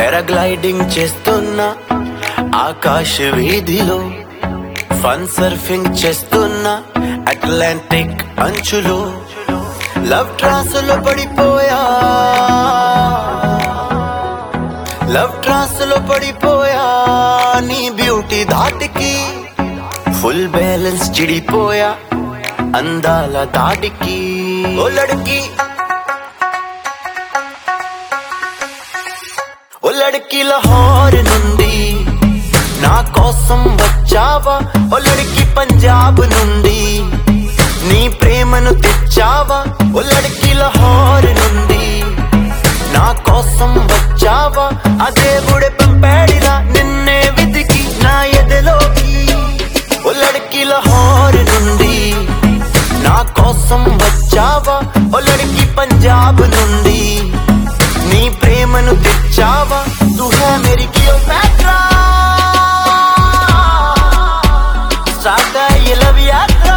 paragliding చేస్తున్నా ఆకాశ వీధిలో ఫన్ సర్ఫింగ్ చేస్తున్నా అట్లాంటిక్ అంచులో లవ్ ట్రాసులో పడిపోయా లవ్ ట్రాసులో పడిపోయా నీ బ్యూటీ ధాటికి ఫుల్ బ్యాలెన్స్ చిడిపోయా అందాల దాటికి ఓ లడికి ఓ లడికి లహోర్ నుండి నా కోసం వచ్చావా ఓ లడికి పంజాబ్ నుండి నీ ప్రేమను తెచ్చావా ఓ లడికి లహోర్ నుండి నా కోసం వచ్చావా ఆ దేవుడే పంపాడిలా నిన్నే వెతికి నా ఎదలోకి ఓ లడికి లహోర్ నుండి నా కోసం వచ్చావా ఓ లడికి పంజాబ్ నుండి నీ ప్రేమను తెచ్చావా తు హై మేరీ క్లియోపాట్రా సాగా ఈ లవ్ యాత్ర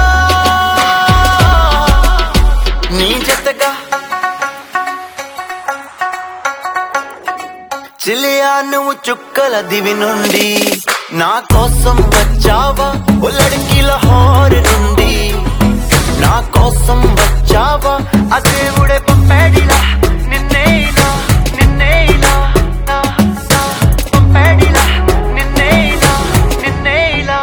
నీ జతగా చిలియా నువ్వు చుక్కల దివి నుండి నా కోసం వచ్చావా ఉల్లడికి లహోర్ నుండి నా కోసం వచ్చావా ఆ దేవుడే పంపాడిలా నిన్నేనా నిన్నేనా నా, నా, పంపాడిలా నిన్నేనా నిన్నేనా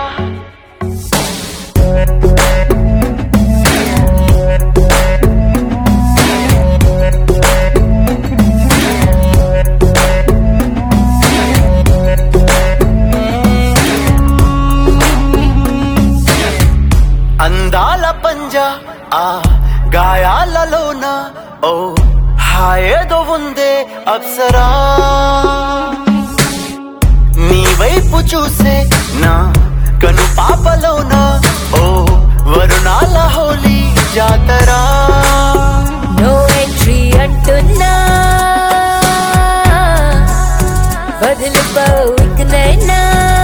అందాల పంజా ఆ గాయాలలోన ఓ హాయేదో ఉందే అప్సరా నీ వైపు చూసే నా కను పాపలోన ఓ వరుణాల హోలీ జాతరా నో ఎంట్రీ అంటున్నా వదిలిపోవు ఇంకనైనా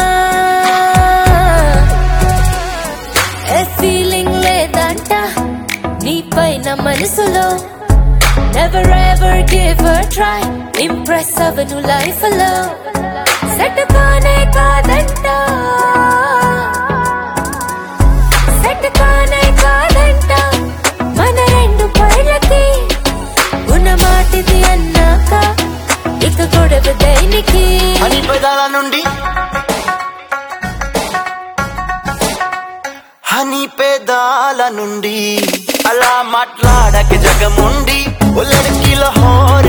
ఏ ఫీలింగ్ లేదంట నీ పైన మనసులో never ever give a try impress అవను లైఫ్ లో సెట్ కానే కాదంట సెట్ కానే కాదంట మన రెండు పైలకి ఉన్న మాటిది అన్నాక ఇక గొడవ దేనికి అని పెదాల నుండి హనీ పేదాల నుండి అలా మాట్లాడక జగముండి ఉల్లడికి లహోర్